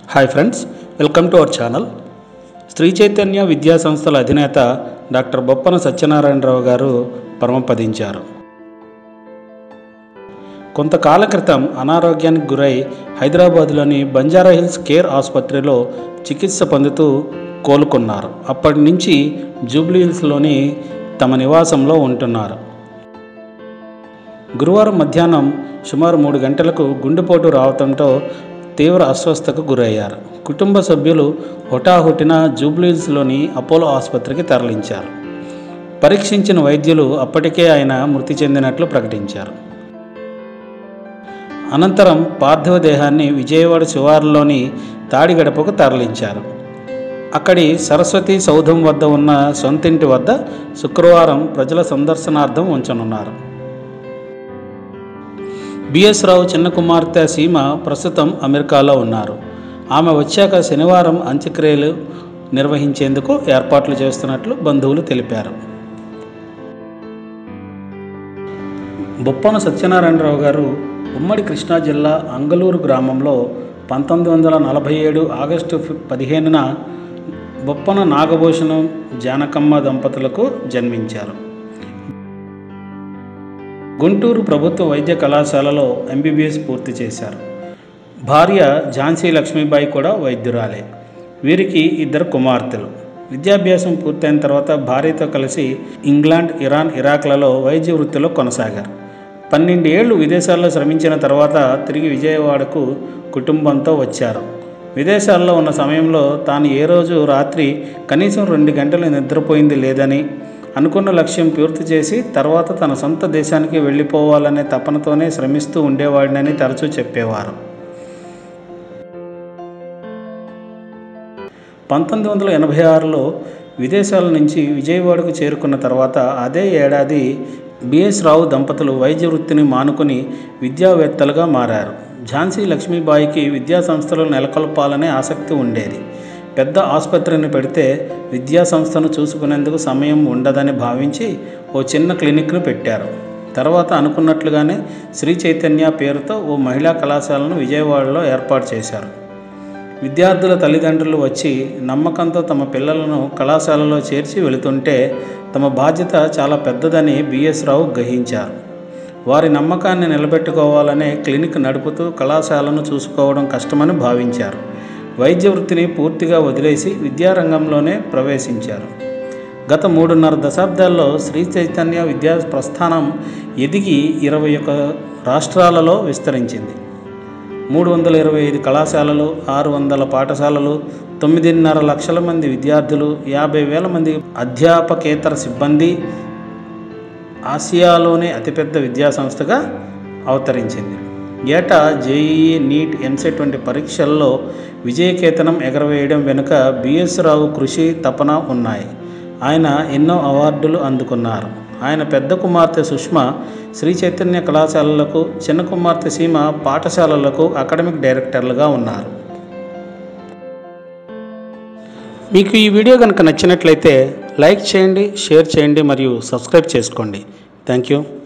hi friends welcome to our channel Sri Chaitanya విద్యా సంస్థల అధినేత డాక్టర్ బొప్పన సత్యనారాయణరావు గారు పరమపదించారు కొంతకాల క్రితం అనారోగ్యానికి గురై హైదరాబాద్లోని బంజారా హిల్స్ కేర్ ఆసుపత్రిలో చికిత్స పొందుతూ కోలుకున్నారు అప్పటి నుంచి జూబ్లీ హిల్స్లోని తమ నివాసంలో ఉంటున్నారు గురువారం మధ్యాహ్నం సుమారు మూడు గంటలకు గుండెపోటు రావడంతో తీవ్ర అస్వస్థతకు గురయ్యారు కుటుంబ సభ్యులు హుటాహుటిన జూబ్లీహిల్స్లోని అపోలో ఆసుపత్రికి తరలించారు పరీక్షించిన వైద్యులు అప్పటికే ఆయన మృతి చెందినట్లు ప్రకటించారు అనంతరం పార్థివ దేహాన్ని విజయవాడ శివారులోని తాడిగడపకు తరలించారు అక్కడి సరస్వతి సౌధం వద్ద ఉన్న సొంతింటి వద్ద శుక్రవారం ప్రజల సందర్శనార్థం ఉంచనున్నారు బిఎస్ రావు చిన్న కుమార్తె సీమ ప్రస్తుతం అమెరికాలో ఉన్నారు ఆమె వచ్చాక శనివారం అంత్యక్రియలు నిర్వహించేందుకు ఏర్పాట్లు చేస్తున్నట్లు బంధువులు తెలిపారు బొప్పన సత్యనారాయణరావు గారు ఉమ్మడి కృష్ణా జిల్లా అంగలూరు గ్రామంలో పంతొమ్మిది వందల నలభై ఏడు ఆగస్టు ఫి- పదిహేనున బొప్పన నాగభూషణం జానకమ్మ దంపతులకు జన్మించారు గుంటూరు ప్రభుత్వ వైద్య కళాశాలలో ఎంబీబీఎస్ పూర్తి చేశారు భార్య ఝాన్సీ లక్ష్మీబాయి కూడా వైద్యురాలే వీరికి ఇద్దరు కుమార్తెలు విద్యాభ్యాసం పూర్తయిన తర్వాత భార్యతో కలిసి ఇంగ్లాండ్ ఇరాన్ ఇరాక్లలో వైద్య వృత్తిలో కొనసాగారు పన్నెండేళ్లు విదేశాల్లో శ్రమించిన తర్వాత తిరిగి విజయవాడకు కుటుంబంతో వచ్చారు విదేశాల్లో ఉన్న సమయంలో తాను ఏ రోజు రాత్రి కనీసం రెండు గంటలు నిద్రపోయింది లేదని అనుకున్న లక్ష్యం పూర్తి చేసి తర్వాత తన సొంత దేశానికి వెళ్ళిపోవాలనే తపనతోనే శ్రమిస్తూ ఉండేవాడినని తరచూ చెప్పేవారు పంతొమ్మిది వందల ఎనభై ఆరులో విదేశాల నుంచి విజయవాడకు చేరుకున్న తర్వాత అదే ఏడాది బిఎస్ రావు దంపతులు వైద్య వృత్తిని మానుకొని విద్యావేత్తలుగా మారారు ఝాన్సీ లక్ష్మీబాయికి విద్యా సంస్థలు నెలకొల్పాలనే ఆసక్తి ఉండేది పెద్ద ఆసుపత్రిని పెడితే విద్యా సంస్థను చూసుకునేందుకు సమయం ఉండదని భావించి ఓ చిన్న క్లినిక్ను పెట్టారు తర్వాత అనుకున్నట్లుగానే శ్రీ చైతన్య పేరుతో ఓ మహిళా కళాశాలను విజయవాడలో ఏర్పాటు చేశారు విద్యార్థుల తల్లిదండ్రులు వచ్చి నమ్మకంతో తమ పిల్లలను కళాశాలలో చేర్చి వెళుతుంటే తమ బాధ్యత చాలా పెద్దదని బిఎస్ రావు గ్రహించారు వారి నమ్మకాన్ని నిలబెట్టుకోవాలనే క్లినిక్ నడుపుతూ కళాశాలను చూసుకోవడం కష్టమని భావించారు వైద్య వృత్తిని పూర్తిగా వదిలేసి విద్యారంగంలోనే ప్రవేశించారు గత మూడున్నర దశాబ్దాల్లో శ్రీ చైతన్య విద్యా ప్రస్థానం ఎదిగి ఇరవై ఒక రాష్ట్రాలలో విస్తరించింది మూడు వందల ఇరవై ఐదు కళాశాలలు ఆరు వందల పాఠశాలలు తొమ్మిదిన్నర లక్షల మంది విద్యార్థులు యాభై వేల మంది అధ్యాపకేతర సిబ్బంది ఆసియాలోనే అతిపెద్ద విద్యా సంస్థగా అవతరించింది ఏటా జేఈఈ నీట్ ఎంసెట్ వంటి పరీక్షల్లో విజయకేతనం ఎగరవేయడం వెనుక బిఎస్ రావు కృషి తపన ఉన్నాయి ఆయన ఎన్నో అవార్డులు అందుకున్నారు ఆయన పెద్ద కుమార్తె సుష్మ శ్రీ చైతన్య కళాశాలలకు చిన్న కుమార్తె సీమ పాఠశాలలకు అకాడమిక్ డైరెక్టర్లుగా ఉన్నారు మీకు ఈ వీడియో కనుక నచ్చినట్లయితే లైక్ చేయండి షేర్ చేయండి మరియు సబ్స్క్రైబ్ చేసుకోండి థ్యాంక్ యూ